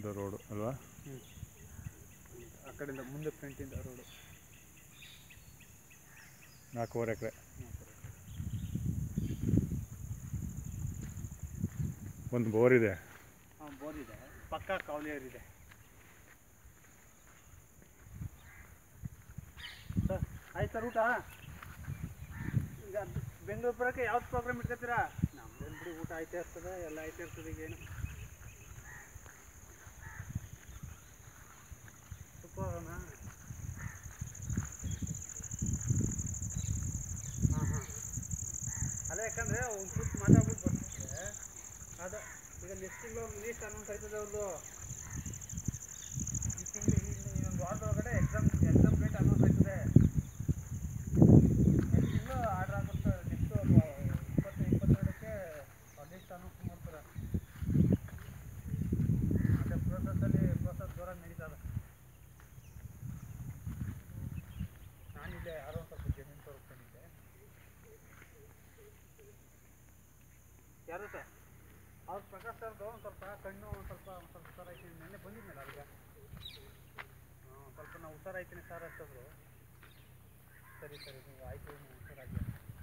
ಇದು ರೋಡು ಅಲ್ವಾ ಹ್ಞೂ ಆ ಕಡೆಯಿಂದ ಮುಂದೆ ಫ್ರಂಟಿಂದ ರೋಡು ನಾಲ್ಕೂವರೆ ಎಕರೆ ಒಂದು ಬೋರ್ ಇದೆ ಹಾಂ ಬೋರ್ ಇದೆ ಪಕ್ಕ ಕಾವಲಿಯರ್ ಇದೆ ಸರ್ ಆಯ್ತು ಸರ್ ಊಟ ಈಗ ಬೆಂಗಳೂರು ಬರೋಕ್ಕೆ ಯಾವ್ದು ಪ್ರೋಗ್ರಾಮ್ ಇಟ್ಕೊತೀರಾ ನಮ್ದೇನು ಬಿಡಿ ಊಟ ಆಯ್ತಾ ಇರ್ತದೆ ಎಲ್ಲ ಆಯ್ತಾ ಇರ್ತದೆ ಈಗ ಏನು ಶುಕ್ರವಾರನ ಹಾಂ ಹಾಂ ಅಲ್ಲ ಯಾಕಂದರೆ ಒಂದು ಕೂತು ಮಾತಾಡ್ಬಿಟ್ಟು ಬರ್ತಿದ್ರೆ ಅದು ಈಗ ನೆಕ್ಸ್ಟ್ ತಿಂಗಳು ಲಿಸ್ಟ್ ಅನೌನ್ಸ್ ಆಯ್ತದೆ ಅವ್ರದ್ದು ಈ ತಿಂಗಳು ಇನ್ನೊಂದು ವಾರದೊಳಗಡೆ ಎಕ್ಸಾಮ್ ಎಕ್ಸಾಮ್ ಡೇಟ್ ಅನೌನ್ಸ್ ಆಯ್ತದೆ ನೆಕ್ಸ್ಟ್ ತಿಂಗಳು ಆರ್ಡ್ರ್ ಆಗುತ್ತೆ ನೆಕ್ಸ್ಟು ಇಪ್ಪತ್ತು ಇಪ್ಪತ್ತೆರಡಕ್ಕೆ ಲಿಸ್ಟ್ ಅನೌನ್ಸ್ ಮಾಡ್ತಾರೆ ಅದೇ ಪ್ರೋಸೆಸ್ಸಲ್ಲಿ ಪ್ರೋಸೆಸ್ ಜೋರಾಗಿ ನಡೀತದೆ ನಾನಿಲ್ಲೇ ಯಾರೋ ಒಂದು ಸ್ವಲ್ಪ ಜಮೀನು ತೋರಿಸ್ಕೊಂಡಿದ್ದೆ ಯಾರು ಸರ್ ಅವ್ರ ಪ್ರಕಾಶ್ ಸರ್ದು ಒಂದು ಸ್ವಲ್ಪ ಕಣ್ಣು ಒಂದು ಸ್ವಲ್ಪ ಒಂದು ಸ್ವಲ್ಪ ಹುಷಾರಾಯ್ತೀನಿ ನೆನ್ನೆ ಬಂದಿದ್ನಲ್ಲ ಅಲ್ಲಿಗೆ ಹಾಂ ಸ್ವಲ್ಪ ನಾವು ಹುಷಾರಾಯ್ತೀನಿ ಸರ್ ಅಂತಂದ್ರು ಸರಿ ಸರಿ ನೀವು ಆಯ್ತು ನೀವು ಹುಷಾರಾಗಿ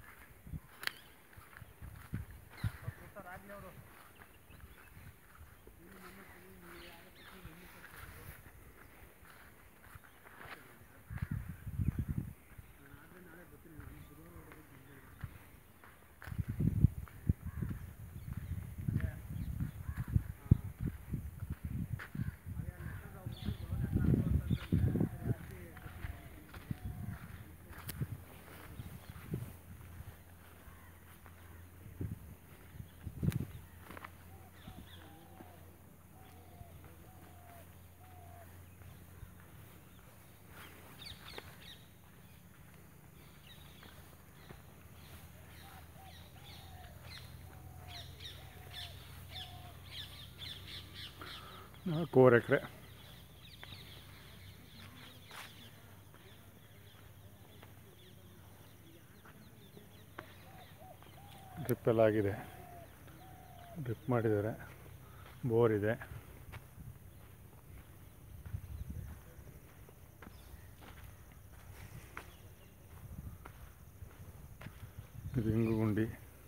ಸ್ವಲ್ಪ ಹುಷಾರಾಗಲಿ ಅವರು ನಾಳೆ ಬರ್ತೀನಿ ನಾನು ಗುರುವಾರ ನಾಲ್ಕೂವರೆ ಎಕರೆ ಡ್ರಿಪ್ ಎಲ್ಲ ಆಗಿದೆ ಡ್ರಿಪ್ ಮಾಡಿದ್ದಾರೆ ಬೋರ್ ಇದೆ ಇದು ಇಂಗು ಗುಂಡಿ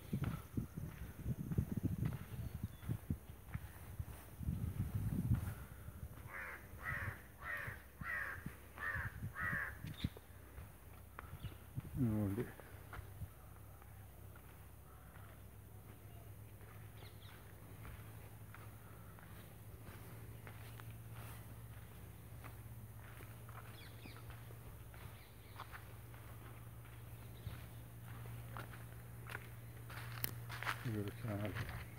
ಇಂಗು ಗುಂಡಿ ಇದು ಚಾನಲ್